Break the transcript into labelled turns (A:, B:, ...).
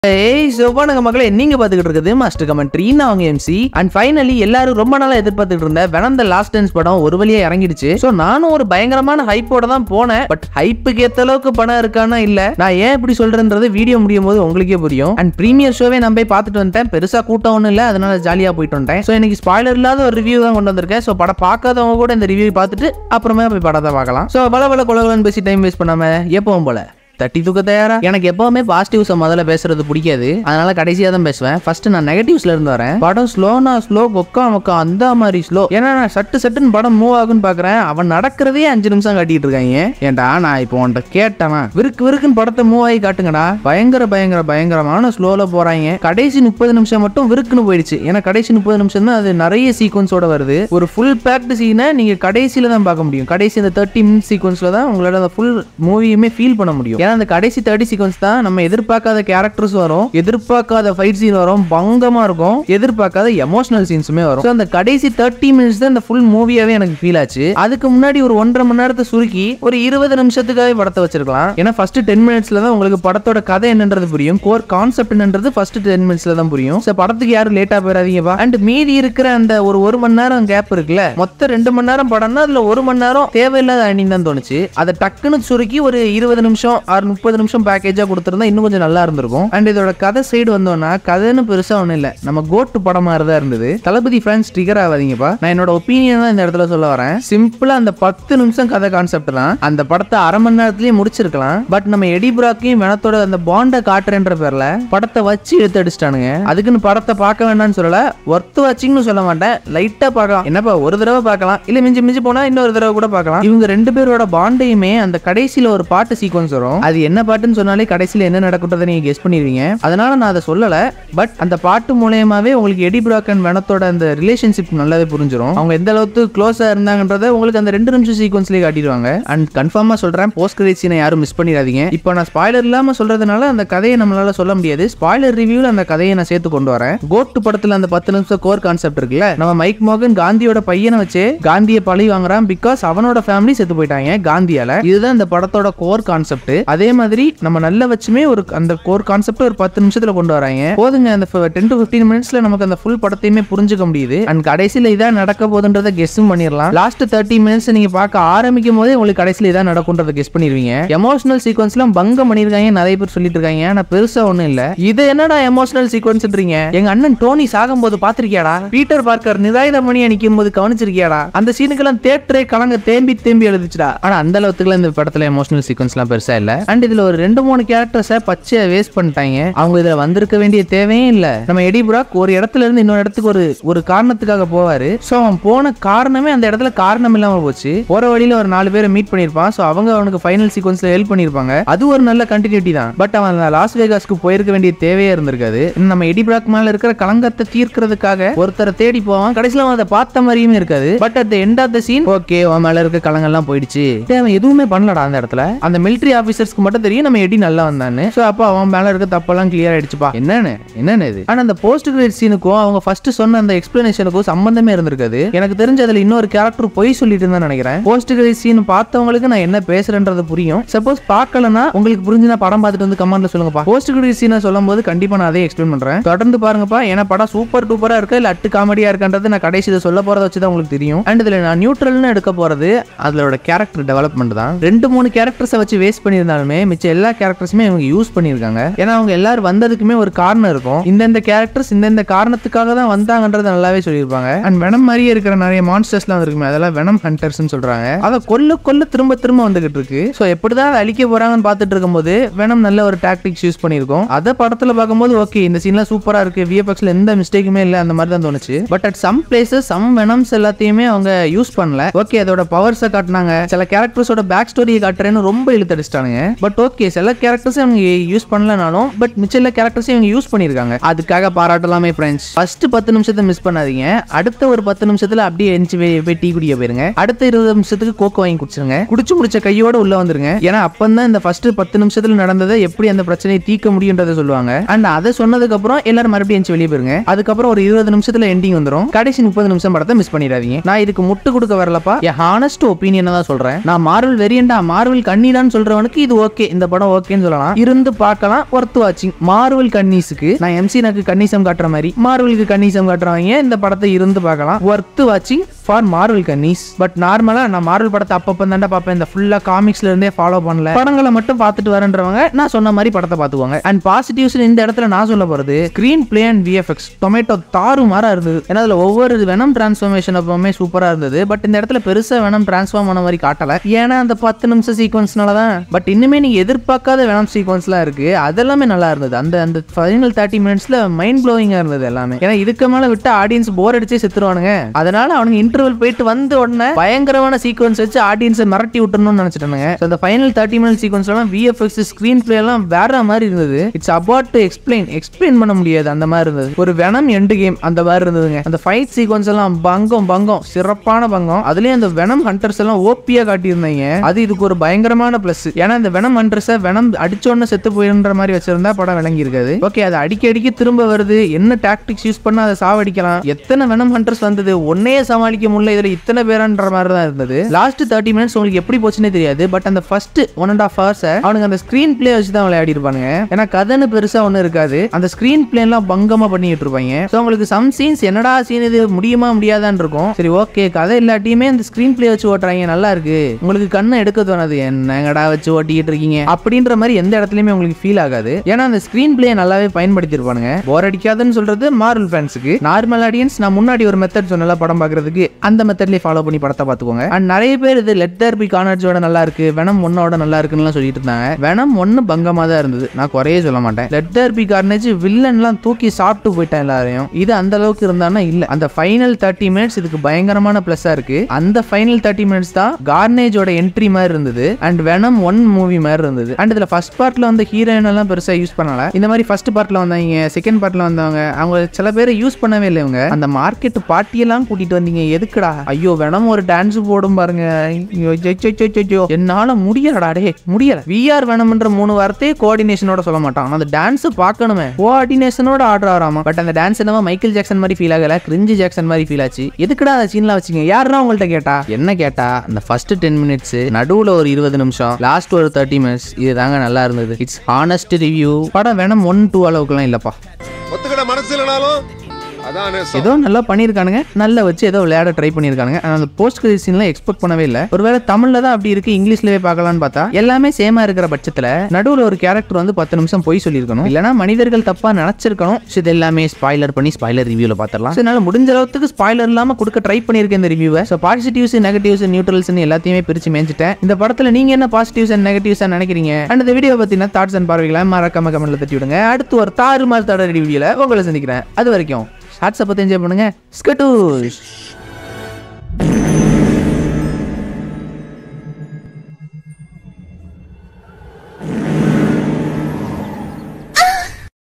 A: ஏய் சிவபானுங்க மக்களே நீங்க பாத்துக்கிட்டு இருக்குது மாஸ்டர் கமெண்ட்ரி நான் அவங்க எம்சி அண்ட் ஃபைனலி எல்லாரும் ரொம்ப நாளா எதிர்பார்த்துட்டு இருந்த வெனம் த லாஸ்ட் டான்ஸ் படம் ஒரு வழியா இறங்கிடுச்சு சோ நானும் ஒரு பயங்கரமான ஹைப்போட தான் போனேன் பட் ஹைப்புக்கு ஏத்த அளவுக்கு பணம் இருக்கானா இல்ல நான் ஏன் இப்படி சொல்றேன்றது வீடியோ முடியும் போது உங்களுக்கே புரியும் அண்ட் ப்ரீமியர் ஷோவே நான் போய் பார்த்துட்டு வந்துட்டேன் பெருசா கூட்டம் ஒன்றும் இல்ல அதனால ஜாலியா போயிட்டு வந்துட்டேன் சோ இன்னைக்கு ஸ்பாய்லர் இல்லாத ஒரு ரிவ்யூ தான் கொண்டு வந்திருக்கேன் சோ படம் பார்க்காதவங்க கூட இந்த ரிவ்யூ பார்த்துட்டு அப்புறமே போய் படத்தை பார்க்கலாம் சோ பல பல குலகுலன்னு பேசி டைம் வேஸ்ட் பண்ணாம எப்பவும் போல தட்டி தூக்க தயாரா எனக்கு எப்பவுமே பாசிட்டிவ்ஸை முதல்ல பேசுறது பிடிக்காது அதனால கடைசியா தான் பேசுவேன் ஃபர்ஸ்ட் நான் நெகட்டிவ்ஸ்ல இருந்து வரேன் படம் ஸ்லோனா ஸ்லோ கொக்கா மொக்கா அந்த மாதிரி ஸ்லோ ஏன்னா நான் சட்டு சட்டுன்னு படம் மூவ் ஆகுன்னு பாக்குறேன் அவன் நடக்கிறதே அஞ்சு நிமிஷம் காட்டிட்டு இருக்காங்க ஏன்டா நான் இப்போ உன்ட்ட கேட்டேனா விருக்கு விருக்குன்னு படத்தை மூவ் ஆகி காட்டுங்கடா பயங்கர பயங்கர பயங்கரமான ஸ்லோல போறாங்க கடைசி முப்பது நிமிஷம் மட்டும் விருக்குன்னு போயிடுச்சு ஏன்னா கடைசி முப்பது நிமிஷம் தான் அது நிறைய சீக்வன்ஸோட வருது ஒரு ஃபுல் பேக்டு சீனை நீங்க கடைசியில தான் பார்க்க முடியும் கடைசி இந்த தேர்ட்டி மினிட்ஸ் சீக்வன்ஸ்ல தான் உங்களோட அந்த ஃபுல் மூவியுமே ஃபீல் பண்ண முடியும் ஏன்னா அந்த கடைசி தேர்ட்டி சீக்வன்ஸ் தான் நம்ம எதிர்பார்க்காத கேரக்டர்ஸ் வரும் எதிர்பார்க்காத ஃபைட் சீன் வரும் பங்கமா இருக்கும் எதிர்பார்க்காத எமோஷனல் சீன்ஸுமே வரும் So, அந்த கடைசி தேர்ட்டி மினிட்ஸ் தான் இந்த ஃபுல் மூவியாவே எனக்கு ஃபீல் ஆச்சு அதுக்கு முன்னாடி ஒரு ஒன்றரை மணி நேரத்தை சுருக்கி ஒரு இருபது நிமிஷத்துக்காக படத்தை வச்சிருக்கலாம் ஏன்னா ஃபர்ஸ்ட் டென் மினிட்ஸ்ல தான் உங்களுக்கு படத்தோட கதை என்னன்றது புரியும் கோர் கான்செப்ட் என்னன்றது ஃபர்ஸ்ட் டென் மினிட்ஸ்ல தான் புரியும் So, படத்துக்கு யாரும் லேட்டா போயிடாதீங்கப்பா அண்ட் மீதி இருக்கிற அந்த ஒரு ஒரு மணி நேரம் கேப் இருக்குல்ல மொத்தம் ரெண்டு மணி நேரம் படம்னா அதுல ஒரு மணி நேரம் தேவையில்லாத அணின்னு தான் தோணுச்சு அதை டக்குன்னு சுருக்கி ஒரு இருபது நிமிஷம் ஆறு முப்பது நிமிஷம் பேக்கேஜா கொடுத்துருந்தா இன்னும் கொஞ்சம் நல்லா இருந்திருக்கும் அண்ட் இதோட கதை சைடு வந்தோம்னா கதைன்னு பெருசா ஒண்ணும் இல்ல நம்ம கோட்டு படம் மாதிரி தான் இருந்தது தளபதி ஃபேன்ஸ் ட்ரிகர் ஆகாதீங்கப்பா நான் என்னோட ஒப்பீனியன் தான் இந்த இடத்துல சொல்ல வரேன் சிம்பிளா அந்த பத்து நிமிஷம் கதை கான்செப்ட் தான் அந்த படத்தை அரை மணி நேரத்திலேயே முடிச்சிருக்கலாம் பட் நம்ம எடி புராக்கையும் வெனத்தோட அந்த பாண்டை காட்டுறேன்ற பேர்ல படத்தை வச்சு எடுத்து அடிச்சிட்டானுங்க அதுக்குன்னு படத்தை பார்க்க வேண்டாம்னு சொல்லல ஒர்த் வாட்சிங்னு சொல்ல மாட்டேன் லைட்டா பார்க்கலாம் என்னப்பா ஒரு தடவை பார்க்கலாம் இல்ல மிஞ்சி மிஞ்சி போனா இன்னொரு தடவை கூட பார்க்கலாம் இவங்க ரெண்டு பேரோட பாண்டையுமே அந்த கடைசியில ஒரு பாட்டு சீக்வன்ஸ் வரும் அது என்ன பாட்டுன்னு சொன்னாலே கடைசியில என்ன நடக்குன்றதை நீங்க கெஸ் பண்ணிடுவீங்க அதனால நான் அதை சொல்லல பட் அந்த பாட்டு மூலயமாவே உங்களுக்கு எடி பிராக் அண்ட் வெனத்தோட அந்த ரிலேஷன்ஷிப் நல்லாவே புரிஞ்சிடும் அவங்க எந்த அளவுக்கு க்ளோஸா இருந்தாங்கன்றத உங்களுக்கு அந்த ரெண்டு நிமிஷம் சீக்வன்ஸ்லேயே காட்டிடுவாங்க அண்ட் கன்ஃபார்மா சொல்றேன் போஸ்ட் கிரெடிட் சீனை யாரும் மிஸ் பண்ணிடாதீங்க இப்போ நான் ஸ்பாய்லர் இல்லாம சொல்றதுனால அந்த கதையை நம்மளால சொல்ல முடியாது ஸ்பாய்லர் ரிவ்யூல அந்த கதையை நான் சேர்த்து கொண்டு வரேன் கோட்டு படத்துல அந்த பத்து நிமிஷம் கோர் கான்செப்ட் இருக்குல்ல நம்ம மைக் மோகன் காந்தியோட பையனை வச்சு காந்தியை பழி வாங்குறான் பிகாஸ் அவனோட ஃபேமிலி செத்து போயிட்டாங்க காந்தியால இதுதான் இந்த படத்தோட கோர் கான்செப்ட் அதே மாதிரி நம்ம நல்ல வச்சுமே ஒரு அந்த கோர் கான்செப்ட் ஒரு பத்து நிமிஷத்துல கொண்டு வராங்க போதுங்க அந்த டென் டு பிப்டீன் மினிட்ஸ்ல நமக்கு அந்த ஃபுல் படத்தையுமே புரிஞ்சுக்க முடியுது அண்ட் கடைசியில இதான் நடக்க போகுதுன்றத கெஸ்ஸும் பண்ணிடலாம் லாஸ்ட் தேர்ட்டி மினிட்ஸ் நீங்க பார்க்க ஆரம்பிக்கும் போதே உங்களுக்கு கடைசியில இதான் நடக்கும்ன்றத கெஸ் பண்ணிடுவீங்க எமோஷனல் சீக்வன்ஸ்லாம் பங்கம் பண்ணிருக்காங்க நிறைய பேர் சொல்லிட்டு இருக்காங்க ஆனா பெருசா ஒண்ணும் இல்ல இது என்னடா எமோஷனல் சீக்வன்ஸ்ன்றீங்க எங்க அண்ணன் டோனி சாகும்போது பாத்திருக்கியாடா பீட்டர் பார்க்கர் நிதாயுத மணி அணிக்கும் போது கவனிச்சிருக்கியாடா அந்த சீனுக்கெல்லாம் தேட்டரே கலங்க தேம்பி தேம்பி எழுதுச்சுடா ஆனா அந்த அளவுக்குலாம் இந்த படத்துல எமோஷனல் சீக்வன்ஸ்லாம் பெருசா இல்ல அண்ட் இதுல ஒரு ரெண்டு மூணு கேரக்டர்ஸை பச்சையா வேஸ்ட் பண்ணிட்டாங்க அவங்க இதுல வந்திருக்க வேண்டிய தேவையே இல்ல நம்ம எடி புராக் ஒரு இடத்துல இருந்து இன்னொரு இடத்துக்கு ஒரு ஒரு காரணத்துக்காக போவாரு சோ அவன் போன காரணமே அந்த இடத்துல காரணம் இல்லாம போச்சு போற வழியில ஒரு நாலு பேரை மீட் பண்ணிருப்பான் சோ அவங்க அவனுக்கு ஃபைனல் சீக்வன்ஸ்ல ஹெல்ப் பண்ணிருப்பாங்க அது ஒரு நல்ல கண்டினியூட்டி தான் பட் அவன் அந்த லாஸ் வேகாஸ்க்கு போயிருக்க வேண்டிய தேவையே இருந்திருக்காது இன்னும் நம்ம எடி பிராக் மேல இருக்கிற களங்கத்தை தீர்க்கிறதுக்காக ஒருத்தரை தேடி போவான் கடைசியில அவன் அதை பார்த்த மாதிரியுமே இருக்காது but at end of the scene okay அவன் மேல இருக்க களங்கள்லாம் போயிடுச்சு டேய், அவன் எதுவுமே பண்ணலடா அந்த இடத்துல அந்த மிலிட்டரி ஆபீசர்ஸ்க்கு மட்டும் தெரியும் நம்ம எடி நல்லா வந்தான்னு சோ அப்போ அவன் மேல இருக்க தப்பெல்லாம் கிளியர் ஆயிடுச்சுப்பா என்னன்னு என்னன்னு இது ஆனா அந்த போஸ்ட் கிரெடிட் சீனுக்கும் அவங்க ஃபர்ஸ்ட் சொன்ன அந்த எக்ஸ்பிளனேஷனுக்கும் சம்பந்தமே இருந்திருக்காது எனக்கு தெரிஞ்ச அதுல இன்னொரு கேரக்டர் பொய் சொல்லிட்டு இருந்தா நினைக்கிறேன் போஸ்ட் கிரெடிட் சீன் பார்த்தவங்களுக்கு நான் என்ன பேசுறேன்றது புரியும் சப்போஸ் பார்க்கலனா உங்களுக்கு புரிஞ்சுனா படம் பார்த்துட்டு வந்து கமெண்ட்ல சொல்லுங்கப்பா போஸ்ட் கிரெடிட் சீனை சொல்லும் போது கண்டிப்பா நான் அதே எக்ஸ்பிளைன் பண்றேன் தொடர்ந்து பாருங்கப்பா ஏன்னா படம் சூப்பர் டூப்பரா இருக்கா இல்ல அட்டு காமெடியா இருக்கான்றது நான் கடைசி இதை சொல்ல போறத வச்சு தான் உங்களுக்கு தெரியும் அண்ட் இதுல நான் நியூட்ரல்னு எடுக்க போறது அதோட கேரக்டர் டெவலப்மெண்ட் தான் ரெண்டு மூணு கேரக்டர்ஸை வச்சு வேஸ்ட் பண்ணியிருந்தாலுமே மிச்ச எல்லா கேரக்டர்ஸுமே இவங்க யூஸ் பண்ணியிருக்காங்க ஏன்னா அவங்க எல்லாரும் வந்ததுக்குமே ஒரு காரணம் இருக்கும் இந்தந்த கேரக்டர்ஸ் இந்தந்த காரணத்துக்காக தான் வந்தாங்கன்றத நல்லாவே சொல்லியிருப்பாங்க அண்ட் வெனம் மாதிரியே இருக்கிற நிறைய மான்ஸ்டர்ஸ்லாம் இருக்குமே அதெல்லாம் வெனம் ஹண்டர்ஸ்னு சொல்றாங்க அதை கொல்ல கொல்ல திரும்ப திரும்ப வந்துகிட்டு இருக்கு ஸோ எப்படிதான் அதை அழிக்க போறாங்கன்னு பார்த்துட்டு இருக்கும்போது வெனம் நல்ல ஒரு டாக்டிக்ஸ் யூஸ் பண்ணியிருக்கோம் அதை படத்துல பார்க்கும்போது ஓகே இந்த சீன்லாம் சூப்பரா இருக்கு விஎஃப்எக்ஸ்ல எந்த மிஸ்டேக்குமே இல்லை அந்த மாதிரி தான் தோணுச்சு but at some places some venoms எல்லாத்தையுமே அவங்க யூஸ் பண்ணல ஓகே அதோட பவர்ஸை காட்டினாங்க சில கேரக்டர்ஸோட பேக் ஸ்டோரியை காட்டுறேன்னு ரொம்ப இழுத்தடிச்சிட்டானுங்க பட் ஓகே சில கேரக்டர்ஸ் அவங்க யூஸ் பண்ணலனாலும் பட் மிச்ச எல்லா கேரக்டர்ஸையும் இவங்க யூஸ் பண்ணியிருக்காங்க அதுக்காக பாராட்டலாமே ஃப்ரெண்ட்ஸ் ஃபர்ஸ்ட் பத்து நிமிஷத்தை மிஸ் பண்ணாதீங்க அடுத்த ஒரு பத்து நிமிஷத்துல அப்படியே எந்திச்சு போய் போய் டீ குடிக்க போயிருங்க அடுத்த இருபது நிமிஷத்துக்கு கோக்கோ வாங்கி குடிச்சிருங்க குடிச்சு முடிச்ச கையோட உள்ள வந்துருங்க ஏன்னா அப்பந்தான் இந்த ஃபர்ஸ்ட் பத்து நிமிஷத்துல நடந்ததை எப்படி அந்த பிரச்சனையை தீர்க்க முடியுன்றதை சொல்லுவாங்க அண்ட் அதை சொன்னதுக்கு அப்புறம் எல்லாரும் மறுபடியும் எந்திச்சு வெளியே போயிருங்க அதுக்கப்புறம் ஒரு இருபது நிமிஷத்துல எண்டிங் வந்துரும் கடைசி முப்பது நிமிஷம் படத்தை மிஸ் பண்ணிடாதீங்க நான் இதுக்கு முட்டு கொடுக்க வரலப்பா என் ஹானஸ்ட் ஒப்பீனியனை தான் சொல்றேன் நான் மார்வல் வெரியண்டா மார்வல் கண்ணீடான்னு சொல்றவனுக்கு இது ஓகே இந்த படம் ஓகேன்னு சொல்லலாம் இருந்து பார்க்கலாம் ஒர்த் வாட்சிங் மார்வல் கன்னிஸுக்கு நான் எம்சி எனக்கு கன்னிசம் காட்டுற மாதிரி மார்வலுக்கு கன்னிசம் காட்டுறவங்க இந்த படத்தை இருந்து பார்க்கலாம் ஒர்த் வாட்சிங் ஃபார் மார்வல் கன்னிஸ் பட் நார்மலா நான் மார்வல் படத்தை அப்பப்போ தாண்டா பார்ப்பேன் இந்த ஃபுல்லா காமிக்ஸ்ல இருந்தே ஃபாலோ பண்ணல படங்களை மட்டும் பார்த்துட்டு வரேன்றவங்க நான் சொன்ன மாதிரி படத்தை பார்த்துக்குவாங்க அண்ட் பாசிட்டிவ்ஸ் இந்த இடத்துல நான் சொல்ல போறது ஸ்கிரீன் பிளே அண்ட் விஎஃப்எக்ஸ் டொமேட்டோ தாறு மாறா இருந்தது ஏன்னா அதுல ஒவ்வொரு வெனம் டிரான்ஸ்ஃபர்மேஷன் அப்பவுமே சூப்பரா இருந்தது பட் இந்த இடத்துல பெருசா வெனம் டிரான்ஸ்ஃபார்ம் ஆன மாதிரி காட்டல ஏன்னா அந்த பத்து நிமிஷம் சீக்வன்ஸ்னால தான் பட் இன்னுமே நீங்க எதிர்பார்க்காத வெனம் சீக்வன்ஸ்லாம் இருக்கு அதெல்லாமே நல்லா இருந்தது அந்த அந்த ஃபைனல் தேர்ட்டி மினிட்ஸ்ல மைண்ட் ப்ளோயிங்கா இருந்தது எல்லாமே ஏன்னா இதுக்கு மேல விட்டு ஆடியன்ஸ் போர் அடிச்சே செத்துருவானுங்க அதனால அவனுங்க இன்டர்வல் போயிட்டு வந்த உடனே பயங்கரமான சீக்வன்ஸ் வச்சு ஆடியன்ஸை மிரட்டி விட்டுறணும்னு நினைச்சிட்டானுங்க So, அந்த ஃபைனல் தேர்ட்டி மினிட் சீக்வன்ஸ்லாம் விஎஃப்எக்ஸ் ஸ்க்ரீன் பிளே எல்லாம் வேற மாதிரி இருந்தது it's about to explain explain பண்ண முடியாது அந்த மாதிரி இருந்தது ஒரு வெனம் எண்டு கேம் அந்த மாதிரி இருந்ததுங்க அந்த ஃபைட் சீக்வன்ஸ் எல்லாம் பங்கம் பங்கம் சிறப்பான பங்கம் அதுலயும் அந்த வெனம் ஹண்டர்ஸ் எல்லாம் ஓப்பியா காட்டியிருந்தாங்க அது இதுக்கு ஒரு பயங்கரமான பிளஸ் ஏன்னா இந்த வெனம் ஹண்டர்ஸை வெனம் அடிச்ச உடனே செத்து போயிருன்ற மாதிரி வச்சிருந்தா படம் விளங்கி இருக்காது ஓகே அது அடிக்க அடிக்க திரும்ப வருது என்ன டாக்டிக்ஸ் யூஸ் பண்ணா அதை சாவடிக்கலாம் எத்தனை வெனம் ஹண்டர்ஸ் வந்தது ஒன்னே சமாளிக்க முடியல இதுல இத்தனை பேரான்ற மாதிரி தான் இருந்தது லாஸ்ட் தேர்ட்டி மினிட்ஸ் உங்களுக்கு எப்படி போச்சுன்னே தெரியாது பட் அந்த first one and half hours அவனுங்க அந்த ஸ்கிரீன் பிளே வச்சு தான் விளையாடி இருப்பானுங்க ஏன்னா கதைன்னு பெருசா ஒன்றும் இருக்காது அந்த ஸ்கிரீன் பிளே எல்லாம் பங்கமா பண்ணிட்டு இருப்பாங்க ஸோ உங்களுக்கு சம் சீன்ஸ் என்னடா சீன் இது முடியுமா முடியாதான்னு இருக்கும் சரி ஓகே கதை இல்லாட்டியுமே அந்த ஸ்கிரீன் பிளே வச்சு ஓட்டுறாங்க நல்லா இருக்கு உங்களுக்கு கண்ணை எடுக்க தோணாது என்னங்கடா வச்சு ஓட்டிக்கிட்டு இருக்கீங்க அப்படின்ற மாதிரி எந்த இடத்துலயுமே உங்களுக்கு ஃபீல் ஆகாது ஏன்னா அந்த ஸ்கிரீன் பிளே நல்லாவே பயன்படுத்தியிருப்பானுங்க போர் அடிக்காதுன்னு சொல்றது மார்வல் ஃபேன்ஸுக்கு நார்மல் ஆடியன்ஸ் நான் முன்னாடி ஒரு மெத்தட் சொன்னல படம் பார்க்கறதுக்கு அந்த மெத்தட்லயே ஃபாலோ பண்ணி படத்தை பார்த்துக்கோங்க அண்ட் நிறைய பேர் இது லெட் தேர் பி கார்னர்ஸோட நல்லா இருக்கு வெனம் ஒன்னோட நல்லா இருக்குன்னு சொல்லிட்டு இருந்தாங்க வெனம் ஒன்னு பங்கமா தான் இருந்தது நான் குறையே சொல்ல மாட்டேன் லெட் தேர் பி கார்னேஜ் வில்லன்லாம் தூக்கி சாப்பிட்டு போயிட்டேன் எல்லாரையும் இது அந்த அளவுக்கு இருந்தானா இல்ல அந்த ஃபைனல் தேர்ட்டி மினிட்ஸ் இதுக்கு பயங்கரமான பிளஸ்ஸா இருக்கு அந்த ஃபைனல் தேர்ட்டி மினிட்ஸ் தான் கார்னேஜோட என்ட்ரி மாதிரி இருந்தது அண்ட் வெனம் ஒன் மூவி மாதிரி இருந்தது அண்ட் இதுல ஃபர்ஸ்ட் பார்ட்ல வந்து ஹீரோயின் எல்லாம் பெருசா யூஸ் பண்ணல இந்த மாதிரி ஃபர்ஸ்ட் பார்ட்ல வந்தாங்க செகண்ட் பார்ட்ல வந்தவங்க அவங்க சில பேர் யூஸ் பண்ணவே இல்லை இவங்க அந்த மார்க்கெட் பார்ட்டியெல்லாம் கூட்டிட்டு வந்தீங்க எதுக்குடா ஐயோ வெனம் ஒரு டான்ஸ் போடும் பாருங்க ஐயோ, ஐயோ, ஐயோ, ஐயோ, ஐயோ. என்னால முடியலடா டே முடியல விஆர் வேணும்ன்ற மூணு வார்த்தையே கோஆர்டினேஷனோட சொல்ல மாட்டான் ஆனா அந்த டான்ஸ் பார்க்கணுமே கோஆர்டினேஷனோட ஆர்டர் ஆறாமா பட் அந்த டான்ஸ் என்னமோ மைக்கேல் ஜாக்சன் மாதிரி ஃபீல் ஆகல கிரிஞ்சி ஜாக்சன் மாதிரி ஃபீல் ஆச்சு எதுக்குடா அந்த சீன்லாம் வச்சீங்க யாருன்னா உங்கள்ட்ட கேட்டா என்ன கேட்டா அந்த ஃபர்ஸ்ட் டென் மினிட்ஸ் நடுவுல ஒரு இருபது நிமிஷம் லாஸ்ட் ஒரு தேர்ட்டி மினிட்ஸ் இது தாங்க நல்லா இருந்தது இட்ஸ் ஹானஸ்ட் ரிவ்யூ படம் வேணும் ஒன் டூ அளவுக்குலாம் இல்லப்பா
B: ஒத்துக்கிட மனசு இல்லைனாலும் அதான் நேசம்.
A: ஏதோ நல்லா பண்ணியிருக்கானுங்க நல்லா வச்சு ஏதோ விளையாட ட்ரை பண்ணியிருக்கானுங்க ஆனா அந்த போஸ்ட் கிரெடிட் சீன்லாம் எக்ஸ்பெக்ட் பண்ணவே இல்லை ஒருவேளை தமிழ்ல தான் அப்படி இருக்கு இங்கிலீஷ்லவே பார்க்கலாம்னு பார்த்தா எல்லாமே சேமா இருக்கிற பட்சத்துல நடுவுல ஒரு கேரக்டர் வந்து பத்து நிமிஷம் போய் சொல்லியிருக்கணும் இல்லைனா மனிதர்கள் தப்பா நினைச்சிருக்கணும் So, இது எல்லாமே ஸ்பாய்லர் பண்ணி ஸ்பாய்லர் ரிவ்யூல பார்த்துடலாம் So, என்னால முடிஞ்ச அளவுக்கு ஸ்பாய்லர் இல்லாம கொடுக்க ட்ரை பண்ணியிருக்கேன் இந்த ரிவ்யூவை ஸோ பாசிட்டிவ்ஸ் நெகட்டிவ்ஸ் நியூட்ரல்ஸ் எல்லாத்தையுமே பிரிச்சு மேய்ச்சிட்டேன் இந்த படத்துல நீங்க என்ன பாசிட்டிவ்ஸ் அண்ட் நெகட்டிவ்ஸ் நினைக்கிறீங்க அண்ட் இந்த வீடியோ பத்தின தாட்ஸ் அண்ட் பார்வைகளை மறக்காம கமெண்ட்ல தட்டி விடுங்க அடுத்து ஒரு தாறு மாதிரி தடவை வீடியோல உங்களை சந்திக்கிறேன் அது வரைக்கும் ஷார்ட்ஸை பற்றி என்ஜாய் பண்ணுங்க ஸ்கட்டூஸ்